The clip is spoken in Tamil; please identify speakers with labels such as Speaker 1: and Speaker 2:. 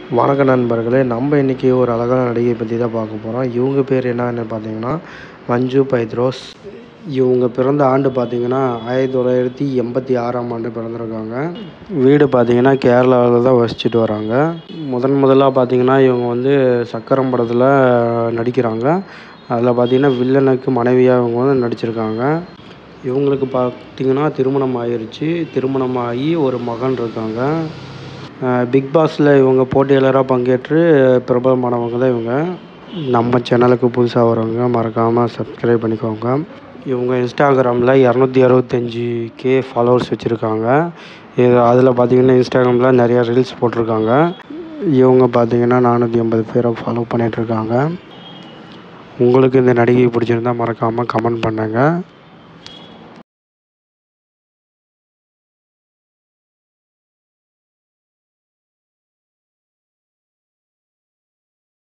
Speaker 1: வணக்க நண்பர்களே நம்ம இன்றைக்கி ஒரு அழகான நடிகை பற்றி தான் பார்க்க போகிறோம் இவங்க பேர் என்னன்னு பார்த்தீங்கன்னா மஞ்சு பைத்ரோஸ் இவங்க பிறந்த ஆண்டு பார்த்தீங்கன்னா ஆயிரத்தி தொள்ளாயிரத்தி எண்பத்தி ஆறாம் ஆண்டு பிறந்திருக்காங்க வீடு பார்த்தீங்கன்னா கேரளாவில் தான் வசிச்சுட்டு வராங்க முதன் முதலாக பார்த்தீங்கன்னா இவங்க வந்து சக்கரம் படத்தில் நடிக்கிறாங்க அதில் பார்த்தீங்கன்னா வில்லனுக்கு மனைவியாக இவங்க வந்து நடிச்சிருக்காங்க இவங்களுக்கு பார்த்தீங்கன்னா திருமணம் ஆயிருச்சு திருமணம் ஆகி ஒரு மகன் இருக்காங்க பிக் பாஸில் இவங்க போட்டியாளராக பங்கேற்று பிரபலமானவங்க தான் இவங்க நம்ம சேனலுக்கு புதுசாக வரவங்க மறக்காமல் சப்ஸ்கிரைப் பண்ணிக்கோங்க இவங்க இன்ஸ்டாகிராமில் இரநூத்தி அறுபத்தஞ்சி கே ஃபாலோவர்ஸ் வச்சுருக்காங்க இது அதில் பார்த்தீங்கன்னா இன்ஸ்டாகிராமில் நிறையா ரீல்ஸ் போட்டிருக்காங்க இவங்க பார்த்தீங்கன்னா நானூற்றி ஐம்பது பேரை ஃபாலோ பண்ணிகிட்ருக்காங்க உங்களுக்கு இந்த நடிகை பிடிச்சிருந்தா மறக்காமல் கமெண்ட் பண்ணுங்கள்